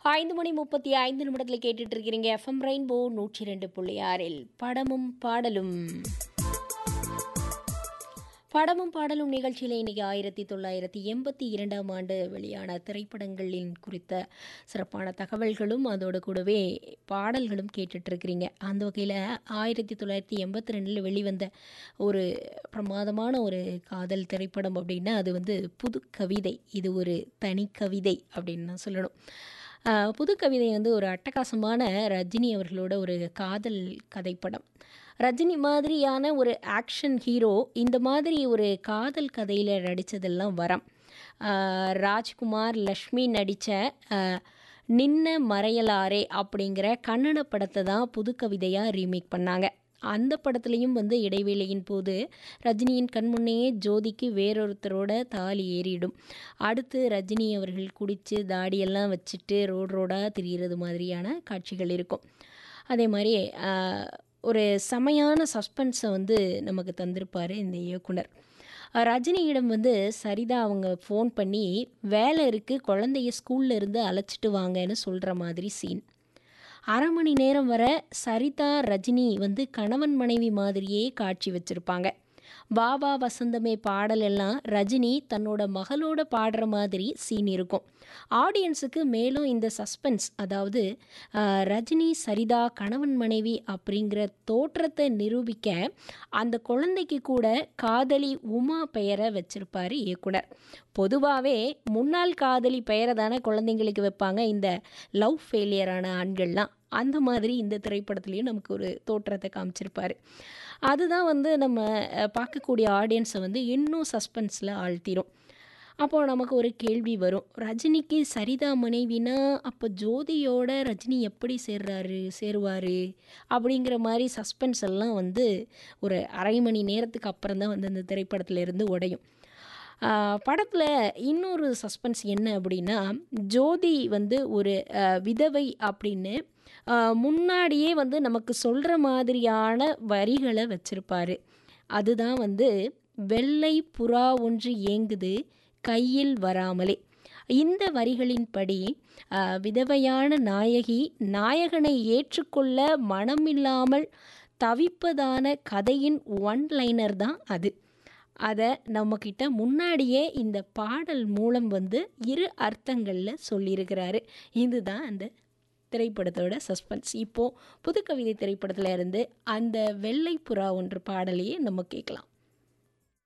ஐந்து மணி முப்பத்தி ஐந்து நிமிடத்தில் கேட்டுட்டு இருக்கிறீங்க எஃப்எம் ரெயின்போ நூற்றி ரெண்டு புள்ளி ஆறில் படமும் பாடலும் படமும் பாடலும் நிகழ்ச்சியில் இன்னைக்கு ஆயிரத்தி தொள்ளாயிரத்தி எண்பத்தி இரண்டாம் ஆண்டு வெளியான திரைப்படங்களின் குறித்த சிறப்பான தகவல்களும் அதோடு கூடவே பாடல்களும் கேட்டுட்டு இருக்கிறீங்க அந்த வகையில் ஆயிரத்தி தொள்ளாயிரத்தி எண்பத்தி ரெண்டில் வெளிவந்த ஒரு பிரமாதமான ஒரு காதல் திரைப்படம் அப்படின்னா அது வந்து புது கவிதை இது ஒரு தனி கவிதை அப்படின்னு நான் சொல்லணும் ஆஹ் புது கவிதை வந்து ஒரு அட்டகாசமான ரஜினி அவர்களோட ஒரு காதல் கதைப்படம் ரஜினி மாதிரியான ஒரு ஆக்ஷன் ஹீரோ இந்த மாதிரி ஒரு காதல் கதையில் நடித்ததெல்லாம் வரம் ஆஹ் ராஜ்குமார் லக்ஷ்மி நடித்த நின்ன மறையலாரே அப்படிங்கிற கன்னட படத்தை தான் புது கவிதையாக ரீமேக் பண்ணாங்க அந்த படத்துலேயும் வந்து இடைவேளையின் போது ரஜினியின் கண்முன்னையே ஜோதிக்கு வேறொருத்தரோட தாலி ஏறிடும் அடுத்து ரஜினி அவர்கள் குடித்து தாடியெல்லாம் வச்சுட்டு ரோடு ரோடாக திரியிறது மாதிரியான காட்சிகள் இருக்கும் அதே மாதிரி ஆஹ், ஒரு செமையான சஸ்பென்ஸை வந்து நமக்கு தந்திருப்பார் இந்த இயக்குனர் அஹ் ரஜினியிடம் வந்து சரிதா அவங்க ஃபோன் பண்ணி வேலை இருக்குது குழந்தைய ஸ்கூல்ல இருந்து அழைச்சிட்டு வாங்கன்னு சொல்கிற மாதிரி சீன் அரை மணி நேரம் வர சரிதா ரஜினி வந்து கணவன் மனைவி மாதிரியே காட்சி வச்சுருப்பாங்க பாபா வசந்தமே பாடல் எல்லாம் ரஜினி தன்னோட மகளோட பாடுற மாதிரி சீன் இருக்கும் ஆடியன்ஸுக்கு மேலும் இந்த சஸ்பென்ஸ் அதாவது ஆஹ், ரஜினி சரிதா கணவன் மனைவி அப்படிங்கிற தோற்றத்தை நிரூபிக்க அந்த குழந்தைக்கு கூட காதலி உமா பெயரை வச்சிருப்பாரு இயக்குனர் பொதுவாகவே முன்னாள் காதலி பெயரை தானே குழந்தைங்களுக்கு வைப்பாங்க இந்த லவ் ஃபெயிலியரான ஆண்கள்லாம் அந்த மாதிரி இந்த திரைப்படத்துலேயும் நமக்கு ஒரு தோற்றத்தை காமிச்சிருப்பாரு அதுதான் வந்து நம்ம அஹ், பார்க்கக்கூடிய ஆடியன்ஸை வந்து இன்னும் சஸ்பென்ஸில் ஆழ்த்திரும் அப்போது நமக்கு ஒரு கேள்வி வரும் ரஜினிக்கு சரிதா மனைவினா அப்போ ஜோதியோட ரஜினி எப்படி சேர்றாரு சேருவார் அப்படிங்கிற மாதிரி சஸ்பென்ஸ் எல்லாம் வந்து ஒரு அரை மணி நேரத்துக்கு அப்புறம் தான் வந்து அந்த திரைப்படத்துல இருந்து உடையும் படத்தில் இன்னொரு சஸ்பென்ஸ் என்ன அப்படின்னா ஜோதி வந்து ஒரு அஹ், விதவை அப்படின்னு அஹ், முன்னாடியே வந்து நமக்கு சொல்கிற மாதிரியான வரிகளை வச்சிருப்பாரு அதுதான் வந்து வெள்ளை புறா ஒன்று ஏங்குது கையில் வராமலே இந்த வரிகளின்படி அஹ், விதவையான நாயகி நாயகனை ஏற்றுக்கொள்ள மனமில்லாமல் தவிப்பதான கதையின் ஒன் லைனர் தான் அது அதை நம்மக்கிட்ட முன்னாடியே இந்த பாடல் மூலம் வந்து இரு அர்த்தங்களில் சொல்லியிருக்கிறாரு இதுதான் அந்த திரைப்படத்தோட சஸ்பென்ஸ் இப்போது புதுக்கவிதை திரைப்படத்தில் இருந்து அந்த வெள்ளை புறா ஒன்று பாடலையே நம்ம கேட்கலாம்